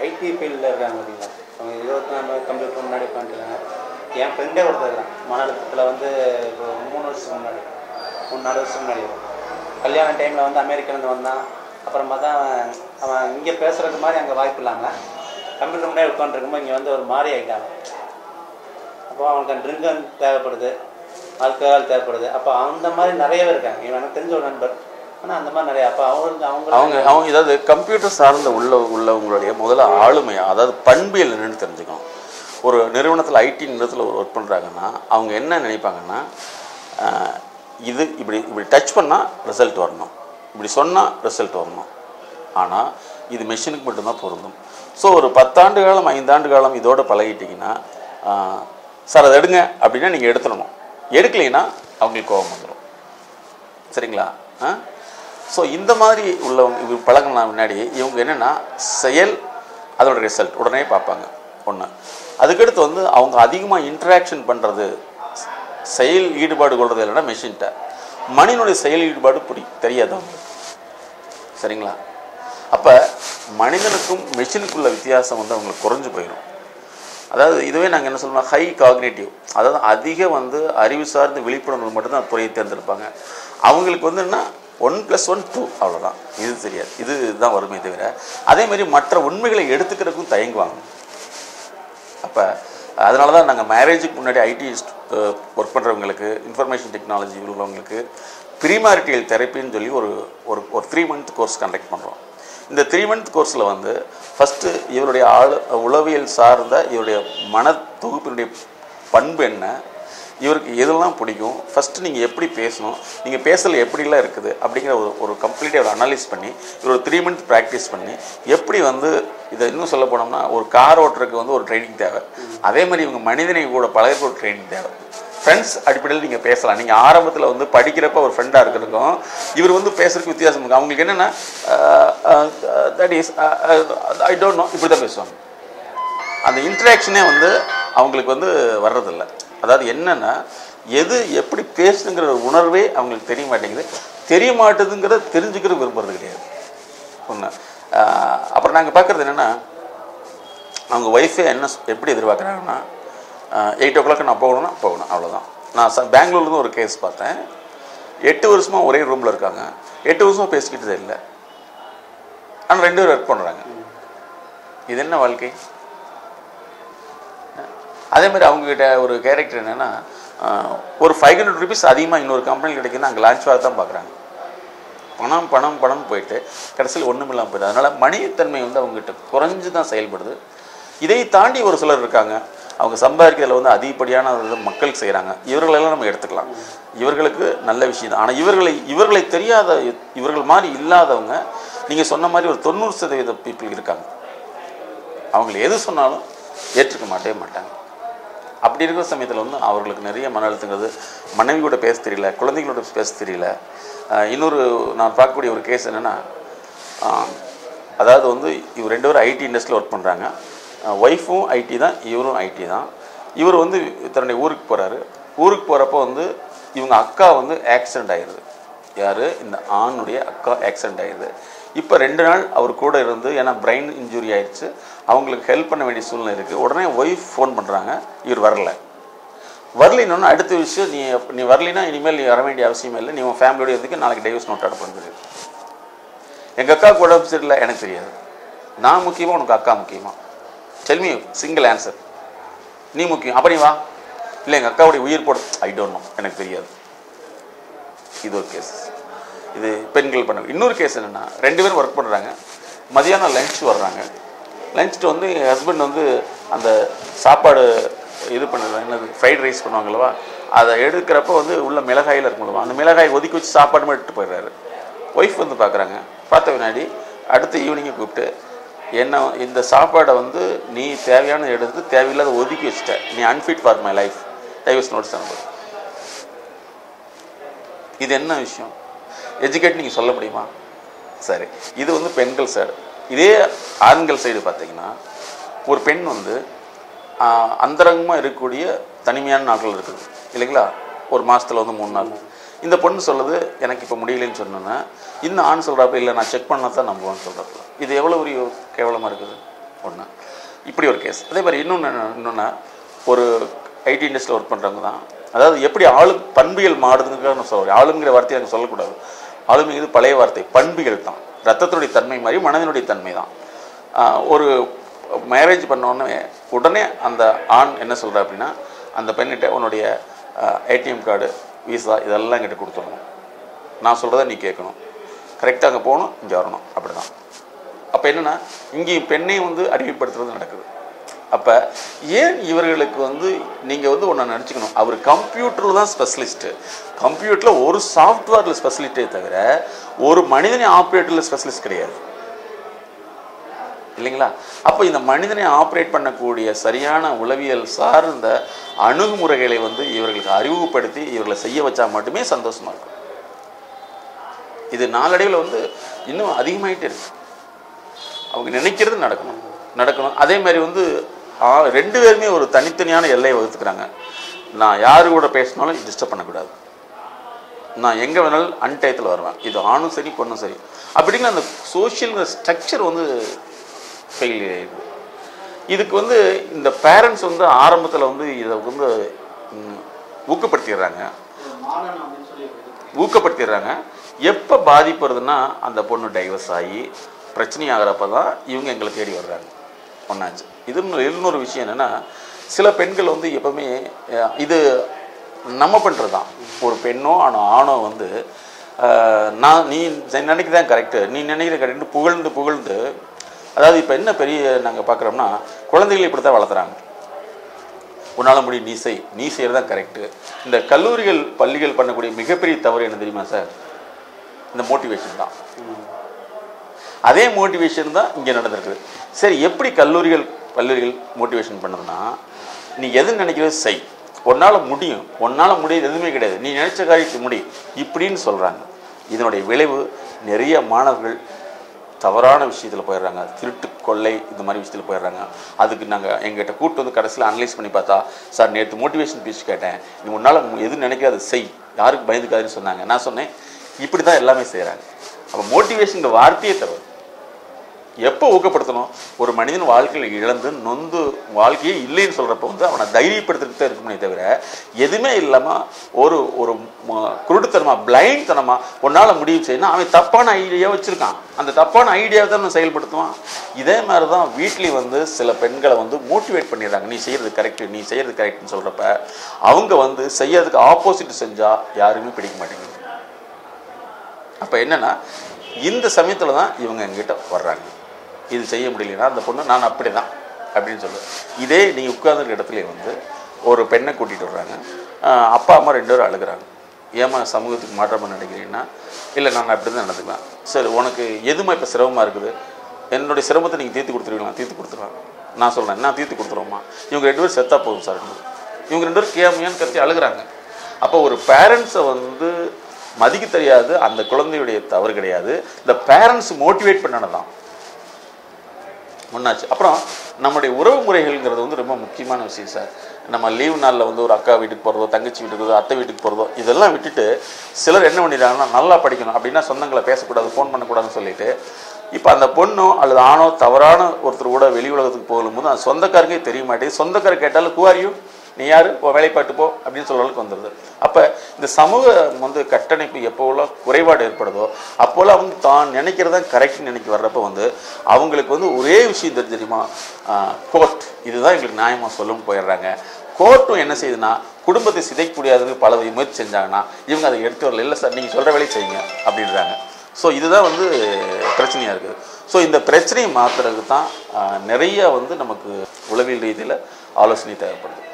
ID ஃபீல்டில் இருக்காங்க பார்த்தீங்களா அவங்க இருபத்தி நாலு கம்ப்யூட்டர் முன்னாடி உட்காந்துருக்காங்க என் ஃப்ரெண்டே ஒருத்தர் இருக்கான் மன அழுத்தத்தில் வந்து இப்போ மூணு வருஷத்துக்கு முன்னாடி மூணு நாலு வருஷத்துக்கு முன்னாடி இருக்கும் கல்யாண டைமில் வந்து அமெரிக்காலேருந்து வந்தான் அப்புறம் பார்த்தா அவன் அவன் இங்கே பேசுகிறது மாதிரி அங்கே வாய்ப்பு இல்லாமல் கம்ப்யூட்டர் முன்னாடி உட்காந்துருக்கும்போது இங்கே வந்து ஒரு மாறி ஆகிட்டாங்க அப்போ அவனுக்கு ட்ரிங்க் தேவைப்படுது ஆல்கஹால் தேவைப்படுது அப்போ அந்த மாதிரி நிறைய பேர் இருக்காங்க இவன் எனக்கு தெரிஞ்ச ஒரு நண்பர் ஆனால் அந்த மாதிரி நிறைய அப்போ அவங்களுக்கு அவங்க அவங்க அவங்க ஏதாவது கம்ப்யூட்டர் சார்ந்த உள்ள உள்ளவங்களுடைய முதல்ல ஆளுமை அதாவது பண்பியல் என்னன்னு தெரிஞ்சுக்கணும் ஒரு நிறுவனத்தில் ஐடி நிறுவனத்தில் ஒர்க் பண்ணுறாங்கன்னா அவங்க என்ன நினைப்பாங்கன்னா ஆஹ், இது இப்படி இப்படி டச் பண்ணால் ரிசல்ட் வரணும் இப்படி சொன்னால் ரிசல்ட் வரணும் ஆனால் இது மெஷினுக்கு மட்டும்தான் பொருந்தும் ஸோ ஒரு பத்தாண்டு காலம் ஐந்தாண்டு காலம் இதோட பழகிட்டிங்கன்னா ஆஹ், சார் அதை எடுங்க அப்படின்னா நீங்கள் எடுத்துடணும் எடுக்கலைன்னா அவங்களுக்கு கோபம் வந்துடும் சரிங்களா ஆ ஸோ இந்த மாதிரி உள்ளவங்க இவங்க பழகின முன்னாடி இவங்க என்னென்னா செயல் அதோட ரிசல்ட் உடனே பார்ப்பாங்க ஒன்று அதுக்கடுத்து வந்து அவங்க அதிகமாக இன்ட்ராக்ஷன் பண்ணுறது செயல் ஈடுபாடு கொள்வது இல்லைன்னா மெஷின்ட்ட மனிதனுடைய செயல் ஈடுபாடு புரி தெரியாது அவங்களுக்கு சரிங்களா அப்போ மனிதனுக்கும் மெஷினுக்குள்ள வித்தியாசம் வந்து அவங்களுக்கு குறைஞ்சு போயிடும் அதாவது இதுவே நாங்கள் என்ன சொல்லுவோம் ஹை காக்னேட்டிவ் அதாவது அதிக வந்து அறிவு சார்ந்த விழிப்புணர்வு மட்டும்தான் துறையை தேர்ந்தெடுப்பாங்க அவங்களுக்கு வந்து என்ன ஒன் ப்ளஸ் ஒன் டூ அவ்வளோதான் இது தெரியாது இது தான் வருமே தவிர அதே மாதிரி மற்ற உண்மைகளை எடுத்துக்கிறதுக்கும் தயங்குவாங்க அப்போ அதனால தான் நாங்கள் மேரேஜுக்கு முன்னாடி ஐடி ஒர்க் பண்ணுறவங்களுக்கு இன்ஃபர்மேஷன் டெக்னாலஜி உள்ளவங்களுக்கு ப்ரீமாரிட்டியல் தெரப்பின்னு சொல்லி ஒரு ஒரு ஒரு த்ரீ மந்த் கோர்ஸ் கண்டக்ட் பண்ணுறோம் இந்த த்ரீ மந்த் கோர்ஸில் வந்து ஃபஸ்ட்டு இவருடைய ஆளு உளவியல் சார்ந்த இவருடைய மன தொகுப்பினுடைய பண்பு என்ன இவருக்கு எதெல்லாம் பிடிக்கும் ஃபஸ்ட்டு நீங்கள் எப்படி பேசணும் நீங்கள் பேசல எப்படிலாம் இருக்குது அப்படிங்கிற ஒரு ஒரு கம்ப்ளீட்டாக ஒரு அனலைஸ் பண்ணி இவர் ஒரு த்ரீ மந்த் ப்ராக்டிஸ் பண்ணி எப்படி வந்து இதை இன்னும் சொல்ல போனோம்னா ஒரு கார் ஓட்டுறதுக்கு வந்து ஒரு ட்ரைனிங் தேவை அதே மாதிரி இவங்க மனிதனை கூட பழகிறதுக்கு ஒரு ட்ரைனிங் தேவை ஃப்ரெண்ட்ஸ் அடிப்படையில் நீங்கள் பேசலாம் நீங்கள் ஆரம்பத்தில் வந்து படிக்கிறப்ப ஒரு ஃப்ரெண்டாக இருக்கிறதுக்கும் இவர் வந்து பேசுறதுக்கு வித்தியாசம் இருக்கு அவங்களுக்கு என்னென்னா that is I don't know இப்படி தான் பேசுவாங்க அந்த இன்ட்ராக்ஷனே வந்து அவங்களுக்கு வந்து வர்றதில்ல அதாவது என்னன்னா எது எப்படி பேசணுங்கிற ஒரு உணர்வே அவங்களுக்கு தெரிய மாட்டேங்குது தெரிய மாட்டுதுங்கிறத தெரிஞ்சுக்கிற விரும்புறது கிடையாது ஒன்று அப்புறம் நாங்கள் பார்க்குறது என்னென்னா அவங்க ஒய்ஃபே என்ன சொ- எப்படி எதிர்பார்க்குறாங்கன்னா எயிட் ஓ கிளாக் நான் போகணும்னா போகணும் அவ்வளோதான் நான் ச பெங்களூர்லேருந்து ஒரு கேஸ் பார்த்தேன் எட்டு வருஷமாக ஒரே ரூமில் இருக்காங்க எட்டு வருஷமாக பேசிக்கிட்டதே இல்லை ஆனால் ரெண்டு பேரும் ஒர்க் பண்ணுறாங்க இது என்ன வாழ்க்கை அதே மாதிரி அவங்ககிட்ட ஒரு கேரக்டர் என்னென்னா ஒரு ஃபைவ் ஹண்ட்ரட் ருபீஸ் அதிகமாக இன்னொரு கம்பெனி கிடைக்குதுன்னா அங்கே லான்ச் ஆக தான் பார்க்குறாங்க பணம் பணம் பணம் போயிட்டு கடைசியில் ஒன்றும் இல்லாமல் போயிடுது அதனால் மனிதத்தன்மை வந்து அவங்ககிட்ட குறைஞ்சு தான் செயல்படுது இதை தாண்டி ஒரு சிலர் இருக்காங்க அவங்க சம்பாதிக்கிறதுல வந்து அதிகப்படியான இது மக்கள் செய்கிறாங்க இவர்களெல்லாம் நம்ம எடுத்துக்கலாம் இவர்களுக்கு நல்ல விஷயம் தான் ஆனால் இவர்களை இவர்களை தெரியாத இவர்கள் மாதிரி இல்லாதவங்க நீங்கள் சொன்ன மாதிரி ஒரு தொண்ணூறு சதவீத பீப்புள் இருக்காங்க அவங்கள எது சொன்னாலும் ஏற்றுக்க மாட்டவே மாட்டாங்க அப்படி இருக்கிற சமயத்தில் வந்து அவர்களுக்கு நிறைய மன அழுத்தங்கிறது மனைவி கூட பேச தெரியல குழந்தைகளோட பேச தெரியல ஆஹ் இன்னொரு நான் பார்க்கக்கூடிய ஒரு கேஸ் என்னென்னா அதாவது வந்து இவர் ரெண்டு பேரும் ஐடி இண்டஸ்ட்ரியில் ஒர்க் பண்ணுறாங்க ஒய்ஃபும் ஐடி தான் இவரும் ஐடி தான் இவர் வந்து தன்னுடைய ஊருக்கு போகிறாரு ஊருக்கு போகிறப்போ வந்து இவங்க அக்கா வந்து ஆக்சிடெண்ட் ஆயிடுது யார் இந்த ஆணுடைய அக்கா ஆக்சிடெண்ட் ஆயிடுது இப்போ ரெண்டு நாள் அவர் கூட இருந்து ஏன்னா பிரெயின் இன்ஜுரி ஆயிடுச்சு அவங்களுக்கு ஹெல்ப் பண்ண வேண்டிய சூழ்நிலை இருக்குது உடனே ஒய்ஃப் ஃபோன் பண்ணுறாங்க இவர் வரல வரலின்னு அடுத்த விஷயம் நீ நீ வரலினா இனிமேல் நீ வர வேண்டிய அவசியமே இல்லை நீ உன் ஃபேமிலியோட இதுக்கு நாளைக்கு டைவர்ஸ் நோட் அட் பண்ணுறது எங்கள் அக்காவுக்கு உடம்பு சரியில்லை எனக்கு தெரியாது நான் முக்கியமா உனக்கு அக்கா முக்கியமா செல்மி சிங்கிள் ஆன்சர் நீ முக்கியம் அப்ப நீ வா இல்லை எங்கள் அக்காவுடைய உயிர் போடு ஐ டோன்ட் நோ எனக்கு தெரியாது இது ஒரு கேஸ் இது பெண்கள் பண்ண இன்னொரு கேஸ் என்னென்னா ரெண்டு பேரும் ஒர்க் பண்ணுறாங்க மதியானம் லஞ்ச் வர்றாங்க லஞ்ச்ட்டு வந்து என் ஹஸ்பண்ட் வந்து அந்த சாப்பாடு இது பண்ணுறது என்னது ஃப்ரைட் ரைஸ் பண்ணுவாங்களவா அதை எடுக்கிறப்ப வந்து உள்ள மிளகாயில் இருக்கும் அந்த மிளகாய் ஒதுக்கி வச்சு சாப்பாடு மட்டும் எடுத்து போயிடுறாரு ஒய்ஃப் வந்து பார்க்குறாங்க பார்த்த வினாடி அடுத்த ஈவினிங்கை கூப்பிட்டு என்ன இந்த சாப்பாடை வந்து நீ தேவையான எடுத்து தேவையில்லாத ஒதுக்கி வச்சுட்ட நீ unfit for my life divorce notes அனுப்புது இது என்ன விஷயம் எஜுகேட் நீங்கள் சொல்ல முடியுமா சரி இது வந்து பெண்கள் சைடு இதே ஆண்கள் சைடு பார்த்தீங்கன்னா ஒரு பெண் வந்து அந்தரங்கமாக இருக்கக்கூடிய தனிமையான நாட்கள் இருக்குது இல்லைங்களா ஒரு மாதத்தில் வந்து மூணு நாள் இந்த பொண்ணு சொல்லுது எனக்கு இப்போ முடியலன்னு சொன்னோன்னா இந்த ஆண் சொல்கிறப்ப இல்லை நான் செக் பண்ணால் தான் நம்புவேன்னு சொல்கிறப்ப இது எவ்வளோ ஒரு கேவலமாக இருக்குது ஒன்று இப்படி ஒரு கேஸ் அதே மாதிரி இன்னொன்று இன்னொன்று ஒரு ஐடி இண்டஸ்ட்ரியில் ஒர்க் பண்ணுறவங்க தான் அதாவது எப்படி ஆளு பண்பியல் மாறுதுங்கிறத நான் சொல்கிறேன் ஆளுங்கிற வார்த்தையை எனக்கு சொல்லக்கூடாது ஆளுமைங்கிறது பழைய வார்த்தை பண்பியல் தான் ரத்தத்தினுடைய தன்மை மாதிரி மனதினுடைய தன்மை தான் ஆஹ் ஒரு மேரேஜ் உடனே உடனே அந்த ஆண் என்ன சொல்கிறா அப்படின்னா அந்த பெண்ணிட்ட உன்னுடைய ஏடிஎம் கார்டு விசா இதெல்லாம் என்கிட்ட கொடுத்துடணும் நான் சொல்கிறத நீ கேட்கணும் கரெக்டாக அங்கே போகணும் இங்கே வரணும் அப்படி தான் அப்போ என்னென்னா இங்கேயும் பெண்ணை வந்து அடிமைப்படுத்துறது நடக்குது அப்போ ஏன் இவர்களுக்கு வந்து நீங்கள் வந்து ஒன்று நினச்சிக்கணும் அவர் கம்ப்யூட்டரில் தான் ஸ்பெஷலிஸ்ட்டு கம்ப்யூட்டரில் ஒரு சாஃப்ட்வேரில் ஸ்பெஷலிஸ்ட்டே தவிர ஒரு மனிதனை ஆப்ரேட்டரில் ஸ்பெஷலிஸ்ட் கிடையாது இல்லைங்களா அப்போ இந்த மனிதனை ஆப்ரேட் பண்ணக்கூடிய சரியான உளவியல் சார்ந்த அணுகுமுறைகளை வந்து இவர்களுக்கு அறிவுப்படுத்தி இவர்களை செய்ய வச்சா மட்டுமே சந்தோஷமா இருக்கும் இது நாளடைவில் வந்து இன்னும் அதிகமாயிட்டே இருக்கு அவங்க நினைக்கிறது நடக்கணும் நடக்கணும் அதே மாதிரி வந்து ஆ, ரெண்டு பேருமே ஒரு தனித்தனியான எல்லையை வகுத்துக்கிறாங்க நான் யாரு கூட பேசினாலும் டிஸ்டர்ப் பண்ணக்கூடாது நான் எங்கே வேணாலும் அன்டயத்தில் வருவேன் இது ஆணும் சரி பொண்ணும் சரி அப்படிங்கிற அந்த சோஷியல் ஸ்ட்ரக்சர் வந்து ஃபெயிலியர் ஆயிடுது இதுக்கு வந்து இந்த பேரண்ட்ஸ் வந்து ஆரம்பத்தில் வந்து இதை வந்து ம், ஊக்கப்படுத்திடுறாங்க ஊக்கப்படுத்திடுறாங்க எப்போ பாதிப்பு வருதுன்னா அந்த பொண்ணு டைவர்ஸ் ஆகி பிரச்சனை ஆகிறப்ப தான் இவங்க எங்களை தேடி வர்றாங்க ஒன்றாச்சு இது இன்னொரு இன்னொரு விஷயம் என்னென்னா சில பெண்கள் வந்து எப்பவுமே அஹ், இது நம்ம பண்ணுறது தான் ஒரு பெண்ணோ ஆனோ ஆணோ வந்து அஹ், நான் நீ நினைக்கிறதான் கரெக்டு நீ நினைக்கிற கரெக்டு புகழ்ந்து புகழ்ந்து அதாவது இப்போ என்ன பெரிய நாங்கள் பார்க்குறோம்னா குழந்தைகளை இப்படி தான் வளர்த்துறாங்க உன்னால் முடியும் நீ செய் நீ செய்கிறது தான் கரெக்டு இந்த கல்லூரிகள் பள்ளிகள் பண்ணக்கூடிய மிகப்பெரிய தவறு என்ன தெரியுமா சார் இந்த மோட்டிவேஷன் தான் அதே மோட்டிவேஷன் தான் இங்கே நடந்திருக்குது சரி எப்படி கல்லூரிகள் பள்ளிகள் மோட்டிவேஷன் பண்ணுதுன்னா நீ எது நினைக்கிறது செய் உன்னால் முடியும் உன்னால் முடியாது எதுவுமே கிடையாது நீ நினைச்ச காரியத்தை முடி இப்படின்னு சொல்கிறாங்க இதனுடைய விளைவு நிறைய மாணவர்கள் தவறான விஷயத்தில் போயிடுறாங்க திருட்டு கொள்ளை இந்த மாதிரி விஷயத்தில் போயிடுறாங்க அதுக்கு நாங்கள் எங்கிட்ட கூட்டு வந்து கடைசியில் அனலைஸ் பண்ணி பார்த்தா சார் நேற்று மோட்டிவேஷன் பீச் கேட்டேன் நீ உன்னால் எது நினைக்காத செய் யாருக்கு பயந்துக்காதுன்னு சொன்னாங்க நான் சொன்னேன் இப்படி தான் எல்லாமே செய்கிறாங்க அப்போ மோட்டிவேஷன் வார்த்தையே தவறு எப்போ ஊக்கப்படுத்தணும் ஒரு மனிதன் வாழ்க்கையில் இழந்து நொந்து வாழ்க்கையே இல்லைன்னு சொல்கிறப்ப வந்து அவனை தைரியப்படுத்திட்டு தான் இருக்குமே தவிர எதுவுமே இல்லாமல் ஒரு ஒரு ம- குருட்டுத்தனமா பிளைண்ட் தனமா உன்னால் முடிவு செய்யணும் அவன் தப்பான ஐடியா வச்சுருக்கான் அந்த தப்பான ஐடியாவை தான் அவன் செயல்படுத்துவான் இதே மாதிரி தான் வீட்லேயும் வந்து சில பெண்களை வந்து மோட்டிவேட் பண்ணிடுறாங்க நீ செய்கிறது கரெக்டு நீ செய்கிறது கரெக்ட்னு சொல்கிறப்ப அவங்க வந்து செய்யறதுக்கு ஆப்போசிட் செஞ்சால் யாருமே பிடிக்க மாட்டேங்குது அப்போ என்னன்னா இந்த சமயத்தில் தான் இவங்க எங்கிட்ட வர்றாங்க இது செய்ய முடியலன்னா அந்த பொண்ணு நான் அப்படி தான் அப்படின்னு சொல்லுவேன் இதே நீங்கள் உட்கார்ந்துருக்க இடத்துல வந்து ஒரு பெண்ணை கூட்டிகிட்டு வர்றாங்க ஆஹ் அப்பா அம்மா ரெண்டு பேரும் அழுகுறாங்க ஏமா சமூகத்துக்கு மாற்றமாக நினைக்கிறீங்கன்னா இல்லை நான் அப்படி தான் நடந்துக்கலாம் சரி உனக்கு எதுமா இப்போ சிரமமாக இருக்குது என்னுடைய சிரமத்தை நீங்கள் தீர்த்து கொடுத்துருவீங்களா தீர்த்து கொடுத்துருவேன் நான் சொல்கிறேன் நான் தீர்த்து கொடுத்துருவோம்மா இவங்க ரெண்டு பேரும் செத்தா போதும் சார் இவங்க ரெண்டு பேரும் கேமையான்னு கருத்தி அழுகுறாங்க அப்போ ஒரு பேரண்ட்ஸை வந்து மதிக்க தெரியாது அந்த குழந்தையுடைய தவறு கிடையாது இந்த பேரண்ட்ஸ் மோட்டிவேட் பண்ணனது தான் ஒன்றாச்சு அப்புறம் நம்முடைய உறவு முறைகள்ங்கிறது வந்து ரொம்ப முக்கியமான விஷயம் சார் நம்ம லீவ் நாளில் வந்து ஒரு அக்கா வீட்டுக்கு போகிறதோ தங்கச்சி வீட்டுக்கு போகிறதோ அத்தை வீட்டுக்கு போகிறதோ இதெல்லாம் விட்டுட்டு சிலர் என்ன பண்ணிடுறாங்கன்னா நல்லா படிக்கணும் அப்படின்னா சொந்தங்களை பேசக்கூடாது ஃபோன் பண்ணக்கூடாதுன்னு சொல்லிட்டு இப்போ அந்த பொண்ணோ அல்லது ஆணோ தவறான ஒருத்தர் கூட வெளி உலகத்துக்கு போகும்போது அந்த சொந்தக்காரங்கே தெரிய மாட்டேங்குது சொந்தக்காரர் கேட்டாலும் குவாரியும் நீ யார் இப்போ வேலைப்பாட்டு போ அப்படின்னு சொல்ற அளவுக்கு வந்துடுது அப்போ இந்த சமூகம் வந்து கட்டமைப்பு எப்போவெல்லாம் குறைபாடு ஏற்படுதோ அப்போல்லாம் அவங்க தான் நினைக்கிறதா கரெக்ட்னு நினைக்க வர்றப்ப வந்து அவங்களுக்கு வந்து ஒரே விஷயம் தெரிஞ்சு தெரியுமா கோர்ட் இதுதான் எங்களுக்கு நியாயமாக சொல்லணும்னு போயிடுறாங்க கோர்ட்டும் என்ன செய்யுதுன்னா குடும்பத்தை சிதைக்க முடியாதுன்னு பல முயற்சி செஞ்சாங்கன்னா இவங்க அதை எடுத்து வரல இல்லை சார் நீங்கள் சொல்கிற வேலையை செய்யுங்க அப்படின்றாங்க ஸோ இதுதான் வந்து பிரச்சனையாக இருக்குது ஸோ இந்த பிரச்சனையை மாற்றுறதுக்கு தான் ஆஹ், நிறைய வந்து நமக்கு உளவியல் ரீதியில் ஆலோசனை தேவைப்படுது